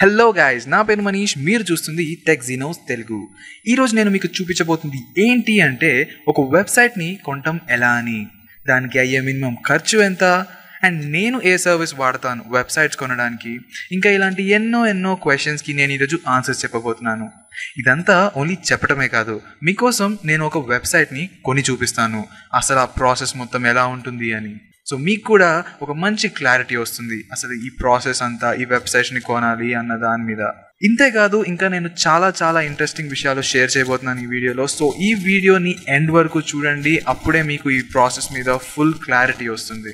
hello guys నా పేరు మనీష్ మీరు చూస్తుంది టెక్ జీనోస్ తెలుగు ఈరోజు నేను మీకు చూపించబోతుంది ఏంటి అంటే ఒక వెబ్సైట్ని కొనటం ఎలా అని దానికి అయ్యే మినిమం ఖర్చు ఎంత అండ్ నేను ఏ సర్వీస్ వాడతాను వెబ్సైట్స్ కొనడానికి ఇంకా ఇలాంటి ఎన్నో ఎన్నో క్వశ్చన్స్కి నేను ఈరోజు ఆన్సర్స్ చెప్పబోతున్నాను ఇదంతా ఓన్లీ చెప్పటమే కాదు మీకోసం నేను ఒక వెబ్సైట్ని కొని చూపిస్తాను అసలు ఆ ప్రాసెస్ మొత్తం ఎలా ఉంటుంది అని సో మీకు కూడా ఒక మంచి క్లారిటీ వస్తుంది అసలు ఈ ప్రాసెస్ అంతా ఈ వెబ్సైట్స్ని కొనాలి అన్న దాని మీద ఇంతేకాదు ఇంకా నేను చాలా చాలా ఇంట్రెస్టింగ్ విషయాలు షేర్ చేయబోతున్నాను ఈ వీడియోలో సో ఈ వీడియోని ఎండ్ వరకు చూడండి అప్పుడే మీకు ఈ ప్రాసెస్ మీద ఫుల్ క్లారిటీ వస్తుంది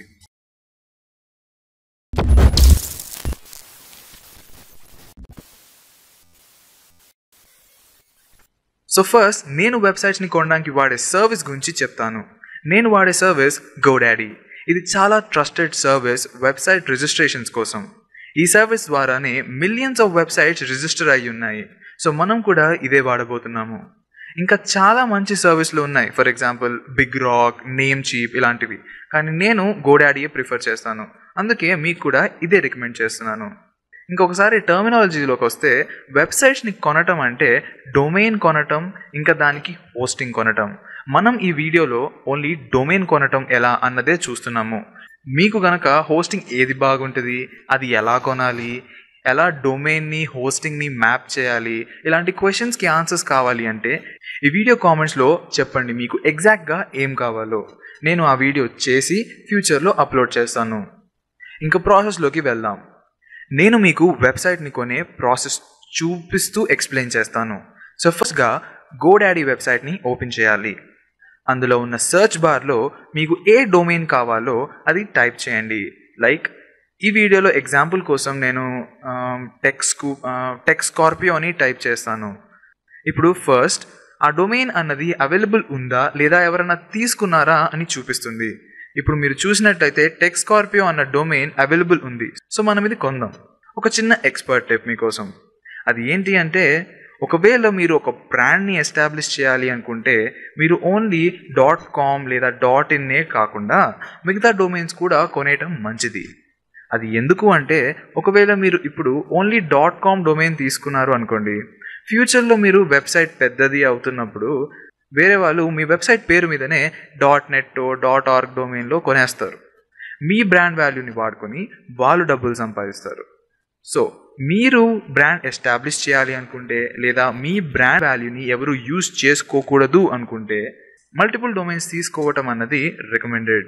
సో ఫస్ట్ నేను వెబ్సైట్స్ని కొనడానికి వాడే సర్వీస్ గురించి చెప్తాను నేను వాడే సర్వీస్ గోడాడీ ఇది చాలా ట్రస్టెడ్ సర్వీస్ వెబ్సైట్ రిజిస్ట్రేషన్స్ కోసం ఈ సర్వీస్ ద్వారానే మిలియన్స్ ఆఫ్ వెబ్సైట్స్ రిజిస్టర్ అయి ఉన్నాయి సో మనం కూడా ఇదే వాడబోతున్నాము ఇంకా చాలా మంచి సర్వీస్లు ఉన్నాయి for example BigRock Namecheap ఇలాంటివి కానీ నేను గోడాడీయే ప్రిఫర్ చేస్తాను అందుకే మీకు కూడా ఇదే రికమెండ్ చేస్తున్నాను ఇంకొకసారి టర్మినాలజీలోకి వస్తే వెబ్సైట్స్ని కొనటం అంటే డొమైన్ కొనటం ఇంకా దానికి హోస్టింగ్ కొనటం మనం ఈ వీడియోలో ఓన్లీ డొమైన్ కొనటం ఎలా అన్నదే చూస్తున్నాము మీకు గనక హోస్టింగ్ ఏది బాగుంటుంది అది ఎలా కొనాలి ఎలా డొమైన్ని హోస్టింగ్ని మ్యాప్ చేయాలి ఇలాంటి క్వశ్చన్స్కి ఆన్సర్స్ కావాలి అంటే ఈ వీడియో కామెంట్స్లో చెప్పండి మీకు ఎగ్జాక్ట్గా ఏం కావాలో నేను ఆ వీడియో చేసి ఫ్యూచర్లో అప్లోడ్ చేస్తాను ఇంకా ప్రాసెస్లోకి వెళ్దాం నేను మీకు వెబ్సైట్ని కొనే ప్రాసెస్ చూపిస్తూ ఎక్స్ప్లెయిన్ చేస్తాను సో ఫస్ట్గా గోడాడీ వెబ్సైట్ని ఓపెన్ చేయాలి అందులో ఉన్న సెర్చ్ బార్లో మీకు ఏ డొమైన్ కావాలో అది టైప్ చేయండి లైక్ ఈ వీడియోలో ఎగ్జాంపుల్ కోసం నేను టెక్స్కు టెక్ స్కార్పియో అని టైప్ చేస్తాను ఇప్పుడు ఫస్ట్ ఆ డొమైన్ అన్నది అవైలబుల్ ఉందా లేదా ఎవరైనా తీసుకున్నారా అని చూపిస్తుంది ఇప్పుడు మీరు చూసినట్టయితే టెక్ స్కార్పియో అన్న డొమైన్ అవైలబుల్ ఉంది సో మనం ఇది కొందాం ఒక చిన్న ఎక్స్పర్ట్ టిప్ మీకోసం అది ఏంటి అంటే ఒకవేళ మీరు ఒక బ్రాండ్ని ఎస్టాబ్లిష్ చేయాలి అనుకుంటే మీరు ఓన్లీ డాట్ కామ్ లేదా డాట్ ఇన్నే కాకుండా మిగతా డొమైన్స్ కూడా కొనేయటం మంచిది అది ఎందుకు అంటే ఒకవేళ మీరు ఇప్పుడు ఓన్లీ డాట్ కామ్ డొమైన్ తీసుకున్నారు అనుకోండి ఫ్యూచర్లో మీరు వెబ్సైట్ పెద్దది అవుతున్నప్పుడు వేరే వాళ్ళు మీ వెబ్సైట్ పేరు మీదనే డాట్ నెట్ డాట్ ఆర్గ్ డొమైన్లో కొనేస్తారు మీ బ్రాండ్ వాల్యూని వాడుకొని వాళ్ళు డబ్బులు సంపాదిస్తారు సో మీరు బ్రాండ్ ఎస్టాబ్లిష్ చేయాలి అనుకుంటే లేదా మీ బ్రాండ్ వాల్యూని ఎవరు యూజ్ చేసుకోకూడదు అనుకుంటే మల్టిపుల్ డొమైన్స్ తీసుకోవటం అన్నది రికమెండెడ్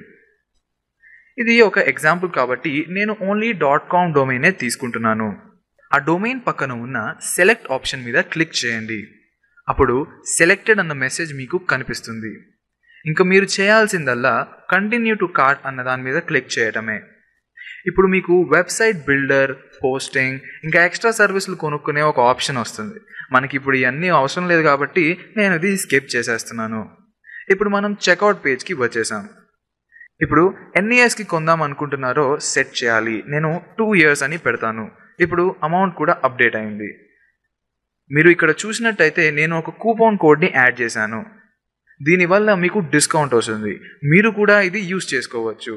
ఇది ఒక ఎగ్జాంపుల్ కాబట్టి నేను ఓన్లీ డాట్ కామ్ డొమైనే తీసుకుంటున్నాను ఆ డొమైన్ పక్కన ఉన్న సెలెక్ట్ ఆప్షన్ మీద క్లిక్ చేయండి అప్పుడు సెలెక్టెడ్ అన్న మెసేజ్ మీకు కనిపిస్తుంది ఇంకా మీరు చేయాల్సిందల్లా కంటిన్యూ టు కార్ట్ అన్న దాని మీద క్లిక్ చేయటమే ఇప్పుడు మీకు వెబ్సైట్ బిల్డర్ పోస్టింగ్ ఇంకా ఎక్స్ట్రా సర్వీసులు కొనుక్కునే ఒక ఆప్షన్ వస్తుంది మనకి ఇప్పుడు ఇవన్నీ అవసరం లేదు కాబట్టి నేను ఇది స్కిప్ చేసేస్తున్నాను ఇప్పుడు మనం చెక్అవుట్ పేజ్కి వచ్చేసాం ఇప్పుడు ఎన్ని ఇయర్స్కి కొందాం అనుకుంటున్నారో సెట్ చేయాలి నేను టూ ఇయర్స్ అని పెడతాను ఇప్పుడు అమౌంట్ కూడా అప్డేట్ అయింది మీరు ఇక్కడ చూసినట్టయితే నేను ఒక కూపన్ కోడ్ని యాడ్ చేశాను దీనివల్ల మీకు డిస్కౌంట్ వస్తుంది మీరు కూడా ఇది యూస్ చేసుకోవచ్చు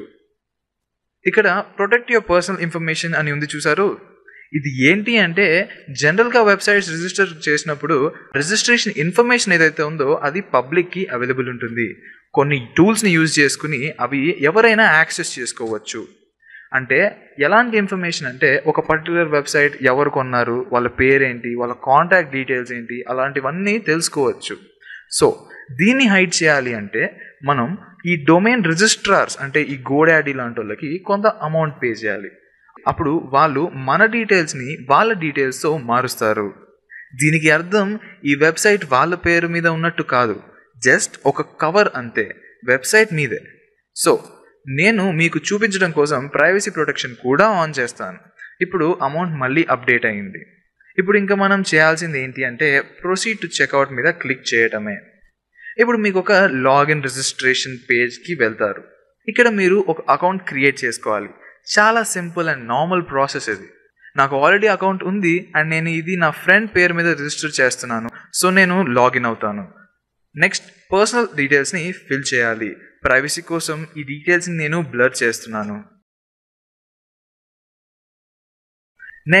ఇక్కడ ప్రొటెక్ట్ యువర్ పర్సనల్ ఇన్ఫర్మేషన్ అని ఉంది చూసారు ఇది ఏంటి అంటే జనరల్గా వెబ్సైట్స్ రిజిస్టర్ చేసినప్పుడు రిజిస్ట్రేషన్ ఇన్ఫర్మేషన్ ఏదైతే ఉందో అది పబ్లిక్కి అవైలబుల్ ఉంటుంది కొన్ని టూల్స్ని యూజ్ చేసుకుని అవి ఎవరైనా యాక్సెస్ చేసుకోవచ్చు అంటే ఎలాంటి ఇన్ఫర్మేషన్ అంటే ఒక పర్టికులర్ వెబ్సైట్ ఎవరు కొన్నారు వాళ్ళ పేరేంటి వాళ్ళ కాంటాక్ట్ డీటెయిల్స్ ఏంటి అలాంటివన్నీ తెలుసుకోవచ్చు సో దీన్ని హైడ్ చేయాలి అంటే మనం ఈ డొమైన్ రిజిస్ట్రార్స్ అంటే ఈ గోడాడీ లాంటి వాళ్ళకి కొంత అమౌంట్ పే చేయాలి అప్పుడు వాళ్ళు మన డీటెయిల్స్ని వాళ్ళ డీటెయిల్స్తో మారుస్తారు దీనికి అర్థం ఈ వెబ్సైట్ వాళ్ళ పేరు మీద ఉన్నట్టు కాదు జస్ట్ ఒక కవర్ అంతే వెబ్సైట్ మీదే సో నేను మీకు చూపించడం కోసం ప్రైవసీ ప్రొటెక్షన్ కూడా ఆన్ చేస్తాను ఇప్పుడు అమౌంట్ మళ్ళీ అప్డేట్ అయింది ఇప్పుడు ఇంకా మనం చేయాల్సింది ఏంటి అంటే ప్రొసీడ్ టు చెక్అవుట్ మీద క్లిక్ చేయటమే ఇప్పుడు మీకు ఒక లాగిన్ రిజిస్ట్రేషన్ పేజ్కి వెళ్తారు ఇక్కడ మీరు ఒక అకౌంట్ క్రియేట్ చేసుకోవాలి చాలా సింపుల్ అండ్ నార్మల్ ప్రాసెస్ ఇది నాకు ఆల్రెడీ అకౌంట్ ఉంది అండ్ నేను ఇది నా ఫ్రెండ్ పేరు మీద రిజిస్టర్ చేస్తున్నాను సో నేను లాగిన్ అవుతాను నెక్స్ట్ పర్సనల్ డీటెయిల్స్ని ఫిల్ చేయాలి ప్రైవసీ కోసం ఈ డీటెయిల్స్ని నేను బ్లర్ చేస్తున్నాను నెక్స్ట్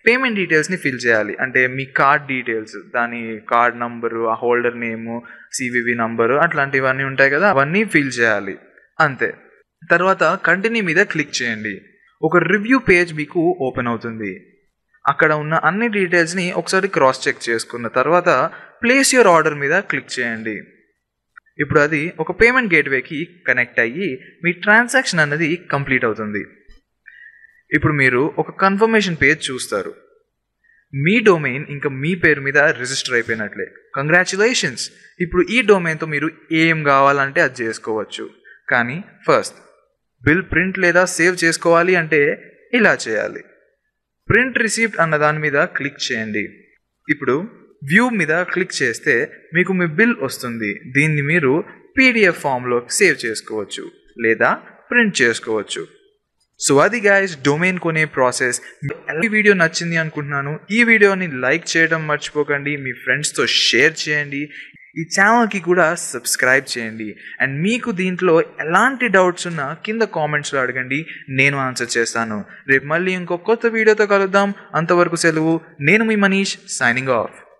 పేమెంట్ డీటెయిల్స్ని ఫిల్ చేయాలి అంటే మీ కార్డ్ డీటెయిల్స్ దాని కార్డ్ నంబరు ఆ హోల్డర్ నేము సివివి నంబరు అట్లాంటివన్నీ ఉంటాయి కదా అవన్నీ ఫిల్ చేయాలి అంతే తర్వాత కంటిన్యూ మీద క్లిక్ చేయండి ఒక రివ్యూ పేజ్ మీకు ఓపెన్ అవుతుంది అక్కడ ఉన్న అన్ని డీటెయిల్స్ని ఒకసారి క్రాస్ చెక్ చేసుకున్న తర్వాత ప్లేస్ యువర్ ఆర్డర్ మీద క్లిక్ చేయండి ఇప్పుడు అది ఒక పేమెంట్ గేట్వేకి కనెక్ట్ అయ్యి మీ ట్రాన్సాక్షన్ అన్నది కంప్లీట్ అవుతుంది ఇప్పుడు మీరు ఒక కన్ఫర్మేషన్ పేజ్ చూస్తారు మీ డొమైన్ ఇంకా మీ పేరు మీద రిజిస్టర్ అయిపోయినట్లే కంగ్రాచులేషన్స్ ఇప్పుడు ఈ డొమైన్తో మీరు ఏం కావాలంటే అది చేసుకోవచ్చు కానీ ఫస్ట్ బిల్ ప్రింట్ లేదా సేవ్ చేసుకోవాలి అంటే ఇలా చేయాలి ప్రింట్ రిసీప్ట్ అన్న దాని మీద క్లిక్ చేయండి ఇప్పుడు వ్యూ మీద క్లిక్ చేస్తే మీకు మీ బిల్ వస్తుంది దీన్ని మీరు పీడిఎఫ్ ఫామ్లో సేవ్ చేసుకోవచ్చు లేదా ప్రింట్ చేసుకోవచ్చు సో అది గాయస్ డొమైన్ కొనే ప్రాసెస్ ఈ వీడియో నచ్చింది అనుకుంటున్నాను ఈ వీడియోని లైక్ చేయడం మర్చిపోకండి మీ ఫ్రెండ్స్తో షేర్ చేయండి ఈ ఛానల్కి కూడా సబ్స్క్రైబ్ చేయండి అండ్ మీకు దీంట్లో ఎలాంటి డౌట్స్ ఉన్నా కింద కామెంట్స్లో అడగండి నేను ఆన్సర్ చేస్తాను రేపు మళ్ళీ ఇంకో కొత్త వీడియోతో కలుద్దాం అంతవరకు సెలవు నేను మీ మనీష్ సైనింగ్ ఆఫ్